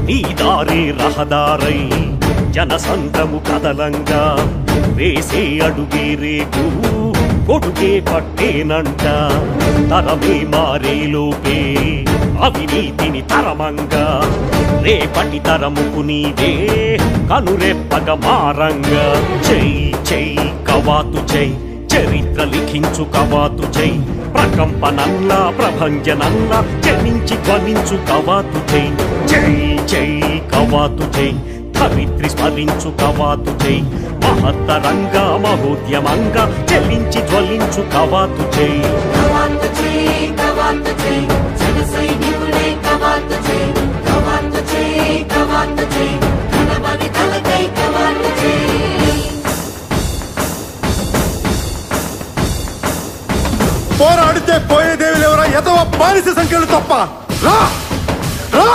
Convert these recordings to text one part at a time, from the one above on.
నీ దారే రహదారై జనసంద్రము కదలంగా వేసే అడుగే రేపు కొడుకే పట్టేనంట తరమే మారేలోపే అవినీతిని తరమంగా రేపటి తరముకు నీవే కనురెప్పగ మారంగా చై చై కవాతు చై చరిత్ర లిఖించు కవాతు చై ప్రకంపనల్లా ప్రభంజనల్లా జనించి ధ్వనించు కవాతు చై జై జై కవాతు చై ధరిత్రి స్మరించు కవాతు చై మహత్తరంగా మహోద్యమంగా చెల్లించి జ్వలించు కవాతు చై కవాతు చేయి కవాతు చేయి జన సైనికుడే కవాతు చేయి కవాతు చేయి కవాతు చేయి కనబడి తలకై కవాతు చేయి పోరాడితే పోయేదేవి లేవరా ఎదవ బానిస సంఖ్యలు తప్ప రా రా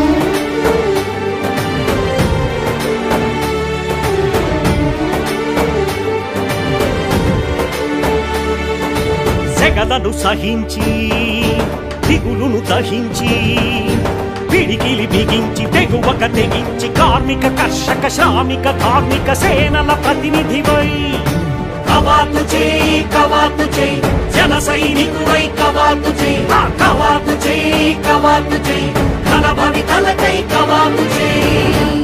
సెగలను సహించి దిగులును దహించి పిడికిలి బిగించి తెగువక తెగించి కార్మిక కర్షక శ్రామిక కార్మిక సేనల ప్రతినిధివై కవాతు చేయి కవాతు చేయి జన సైనికుడై కవాతు చేయి ఆ కవాతు చేయి కవాతు చేయి కనబడి తలకై కవాతు చేయి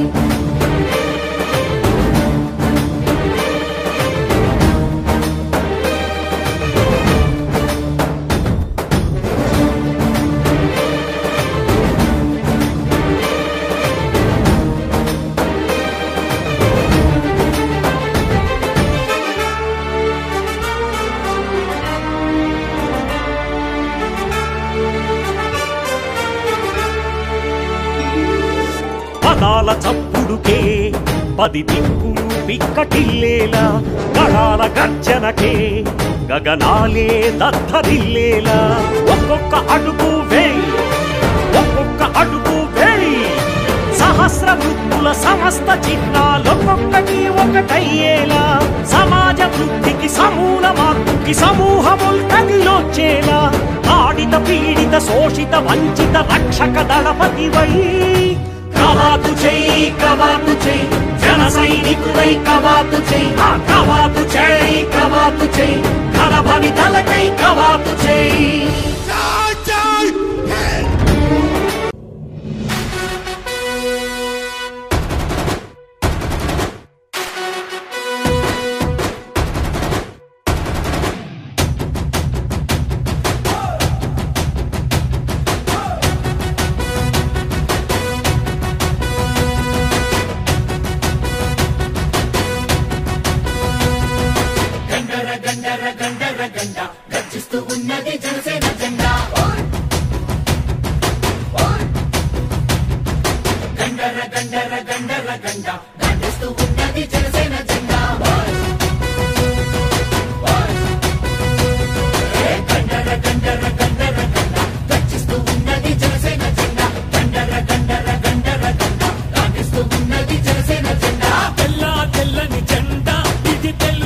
పదాల చప్పుడుకే పది దిక్కులు పిక్కటిల్లేలా గడాల గర్జనకే గగనాలే దద్దరిల్లేలా ఒక్కొక్క అడుగు వేయి ఒక్కొక్క అడుగు వేయి సహస్ర వృత్తుల సమస్త చిహ్నాలొక్కొక్కటి ఒకటయ్యేలా సమాజ వృద్ధికి సమూల మార్పుకి సమూహముల్ కదిలొచ్చేలా ఆడిత పీడిత శోషిత వంచిత రక్షక దళపతివై కవాతు చేయి కవాతు చేయి జన సైనికుడై కవాతు చేయి ఆ కవాతు చేయి కవాతు చేయి కనబడి తలకై కవాతు చేయి గండర గండర గండర గండ గర్జిస్తూ ఉన్నది జనసేన జెండా గండర గండర గండర గండ గర్జిస్తూ ఉన్నది జనసేన జెండా ఏ గండర గండర గండర గండ గర్జిస్తూ ఉన్నది జనసేన జెండా గండర గండర గండర గండ గర్జిస్తూ ఉన్నది జనసేన జెండా తెల్ల తెల్లని జెండా ఇది తెల్ల